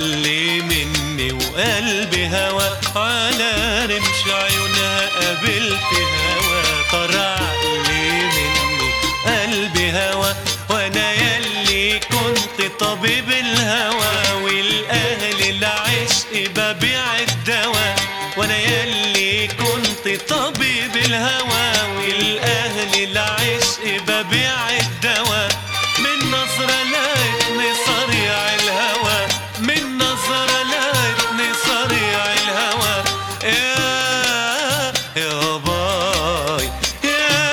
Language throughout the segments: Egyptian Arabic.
عقلي مني وقلبي هوى على رمش عيونها قابلت هوى طار عقلي مني قلبي هوى وانا يلي كنت طبيب الهوى والاهل العشق ببيع الدواء وانا يلي كنت طبيب الهوى والاهل العشق ببيع الدواء من نظرة لقيتني صريع الهوى من نظرة لقيتني صريع الهوى يا يا باي يا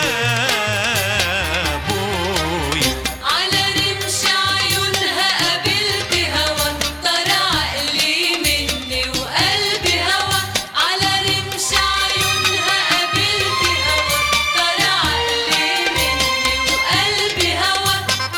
بوي على رمش عيونها قابلت هوا طار عقلي مني وقلبي هوا على رمش عيونها قابلت هوا طار عقلي مني وقلبي هوا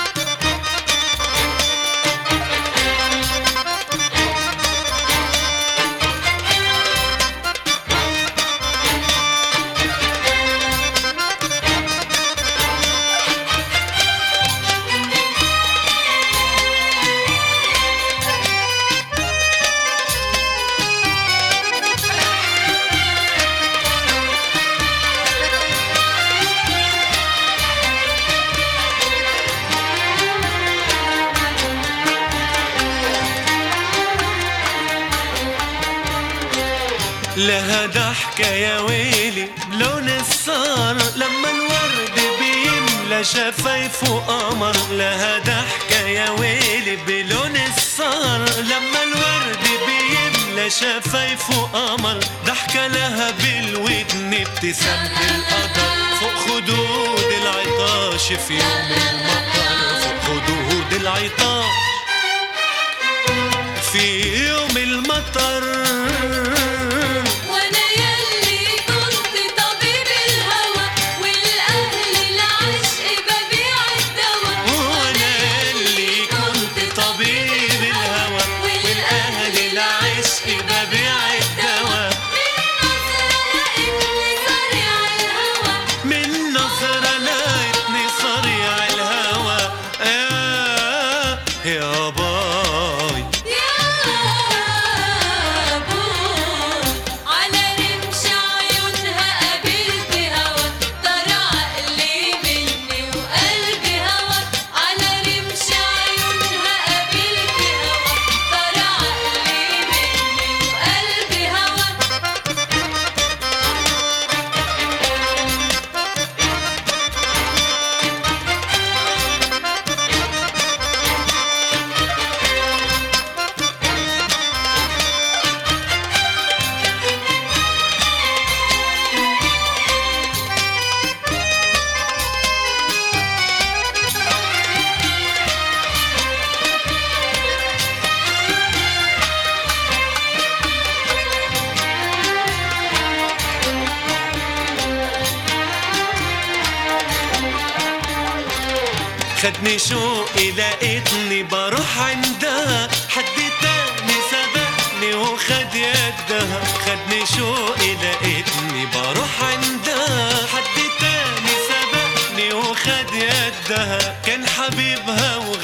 لها ضحكة يا ويلي بلون الصار لما الورد بيملى شفايفه قمر لها ضحكة يا ويلي بلون الصار لما الورد بيملى شفايفه قمر ضحكة لها بالودن ابتسام القدر فوق خدود العطاش في يوم المطر فوق خدود العطاش في يوم المطر وانا يلي كنت طبيب الهوى والاهل العشق ببيع الدواء وانا اللي كنت طبيب الهوى والاهل العشق ببيع الدواء من نظرة لقيتني صريع من نظرة لقيتني صريع الهوى الهوى آه يا باي يا بوي على رمش عيونها قابلت هوا طار عقلي مني وقلبي هوا على رمش عيونها قابلت هوا طار عقلي مني وقلبي هوا خدني شوقي لقيتني بروح عندها حد تاني سبقني وخد يدها خدني شوقي لقيتني بروح عندها حد تاني سبقني وخد يدها كان حبيبها وغ